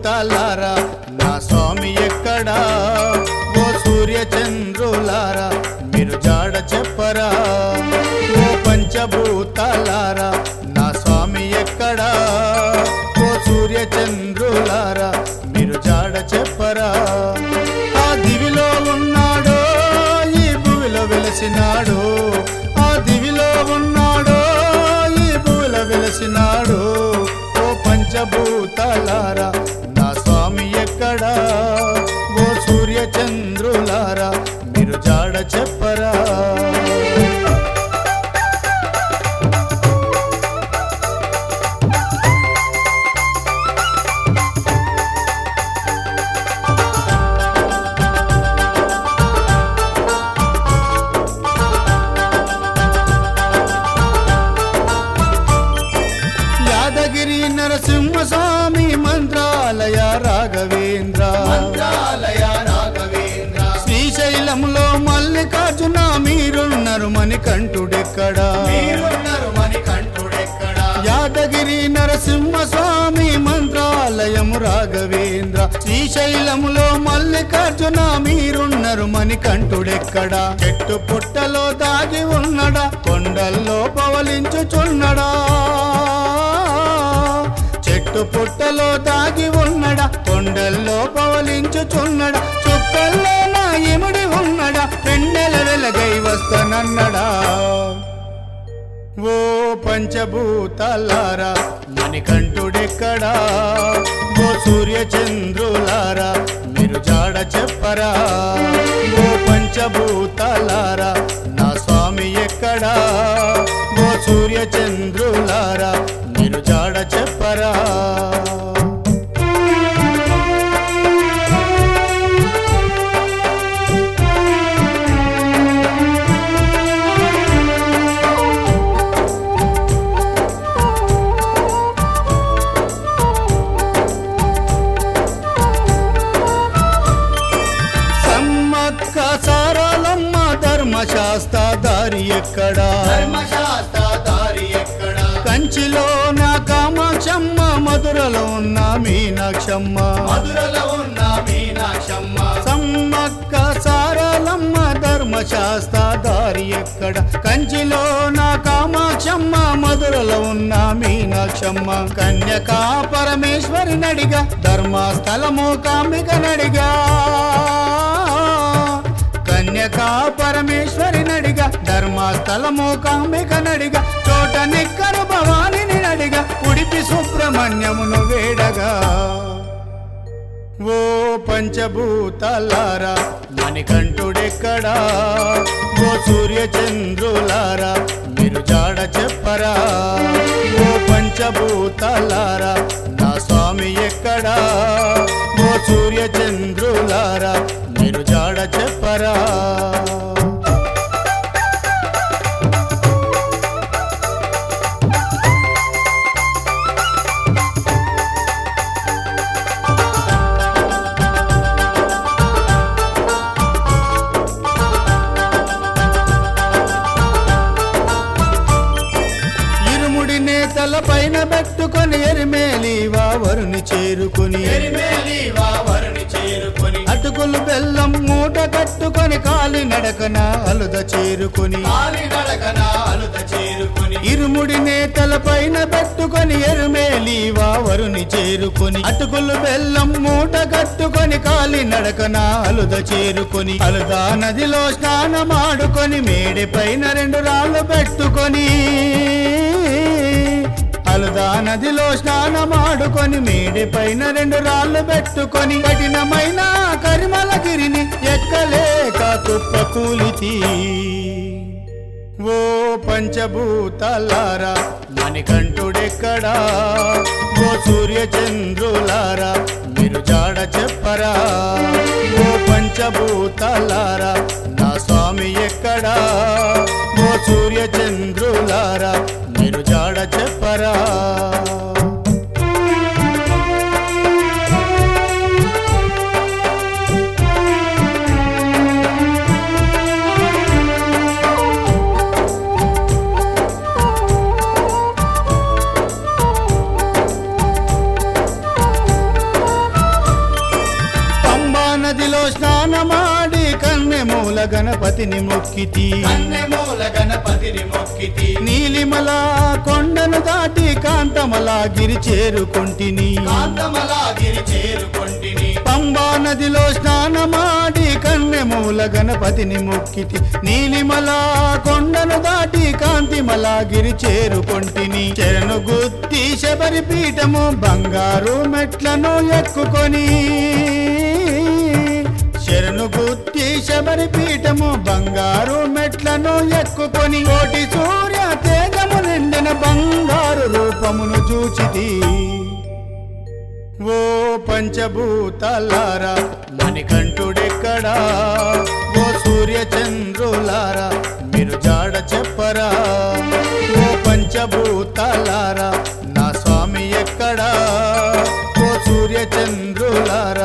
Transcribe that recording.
పంచభూతాలారా నా స్వామి ఎక్కడా ఓ సూర్య చంద్రులారా మీరు జాడ చెప్పరా ఓ పంచభూతాలారా నా స్వామి ఎక్కడా ఓ సూర్య చంద్రులారా మీరు జాడ చెప్పరా ఆ దివిలో ఉన్నాడో ఈ భూమిలో వెలసినాడు ఆ దివిలో ఉన్నాడో ఈ భూమిలో వెలసినాడు ఓ పంచభూతాలారా నా స్వామి ఎక్కడా ఓ సూర్య చంద్రులారా మీరు జాడ చెప్పరా యాదగిరి నరసింహస్వామి మంత్రాలయ రాఘవేంద్ర మంత్రాలయ రాఘవేంద్ర శ్రీశైలంలో మల్లికార్జున మీరున్నారు మణికంఠుడెక్కడా మీరున్నారు మణికంఠుడెక్కడ యాదగిరి నరసింహస్వామి మంత్రాలయము రాఘవేంద్ర శ్రీశైలములో మల్లికార్జున మీరున్నారు మణికంఠుడెక్కడా చెట్టు పుట్టలో దాగి ఉన్నడా కొండల్లో పవలించుచున్నడా చెట్టు పుట్టలో దాగి ఉన్నడా కొండల్లో పవలించుచున్నడా చుక్కల్లో నా ఇముడి ఉన్నడా పెన్నెల వెలగై వస్తానన్నడా ఓ పంచభూతాలారా మణికంఠుడెక్కడా ఓ సూర్య చంద్రులారా మీరు జాడ చెప్పరా ఓ పంచభూతాలారా నా స్వామి ఎక్కడా ఓ సూర్య చంద్రులారా మీరు జాడ చెప్పరా సమ్మక్క సారాలమ్మ ధర్మశాస్త్ర దారి ఎక్కడా ధర్మశాస్త్ర దారి ఎక్కడ కంచిలో నా కామాక్షమ్మ మధురలో ఉన్న మీనాక్షమ్మ మధురలో ఉన్న మీనాక్షమ్మ సమ్మక్క సారాలమ్మ ధర్మశాస్త్ర దారి ఎక్కడ కంచిలో నా కామాక్షమ్మ మధురలో ఉన్న మీనాక్షమ్మ కన్యకా పరమేశ్వరి నడిగా ధర్మస్థలము కామిక నడిగా కన్యకా పరమేశ్వరి నడిగా ధర్మస్థలము కామిక నడిగా చోట నిక్కరు భవానిని నడిగా ఉడిపి సుబ్రహ్మణ్యమును వేడగా ఓ పంచభూతాలారా మణికంఠుడెక్కడా ఓ సూర్య చంద్రులారా మీరు జాడ చెప్పరా ఓ పంచభూతాలారా నా స్వామి ఎక్కడా ఓ సూర్య చంద్రులారా మీరు జాడ చెప్పరా ఇరుముడి నేతల పైన పెట్టుకొని ఎరిమేలివా వరుని చేరుకుని ఎరిమేలి వావరుని చేరుకొని అటుకులు బెల్లం మూట కట్టుకొని కాలి నడకన అలుద చేరుకుని కాలి నడకన అలుత చేరుకొని ఇరుముడి నేతల పైన పెట్టుకొని ఎరుమేలివా వరుని చేరుకుని అటుకులు బెల్లం మూట కట్టుకొని కాలి నడకన అలుద చేరుకొని అలుదా నదిలో స్నానమాడుకొని మేడి పైన రెండు రాళ్ళు పెట్టుకొని అలుదా నదిలో స్నానమాడుకొని మేడి పైన రెండు రాళ్ళు పెట్టుకొని కఠినమైన కరిమలగిరిని ఎక్కలేక కుప్ప కూలితి ఓ పంచభూతాలారా మణికంఠుడెక్కడా ఓ సూర్య చంద్రులారా మీరు జాడ చెప్పరా ఓ పంచభూతాలారా నా స్వామి ఎక్కడా ఓ సూర్య చంద్రులారా మీరు జాడ చెప్పరా నదిలో స్నానమాడి కన్నెమూల గణపతిని మొక్కితి కన్నెమూల గణపతిని మొక్కితి నీలిమల కొండను దాటి కాంతమల గిరి చేరుకొంటిని కాంతమలాగిరి చేరుకొంటిని పంబా నదిలో స్నానమాడి కన్నెమూల గణపతిని మొక్కితి నీలిమల కొండను దాటి కాంతిమల గిరి చేరుకొంటిని చెరను గుత్తి శబరి పీఠము బంగారు మెట్లను ఎక్కుకొని శరణు గుత్తి శబరి పీఠము బంగారు మెట్లను ఎక్కుకొని కోటి సూర్య తేజము నిండిన బంగారు రూపమును చూచితి ఓ పంచభూతాలారా మణికంఠుడెక్కడా ఓ సూర్య చంద్రులారా మీరు జాడ చెప్పరా ఓ పంచభూతాలారా నా స్వామి ఎక్కడా ఓ సూర్య చంద్రులారా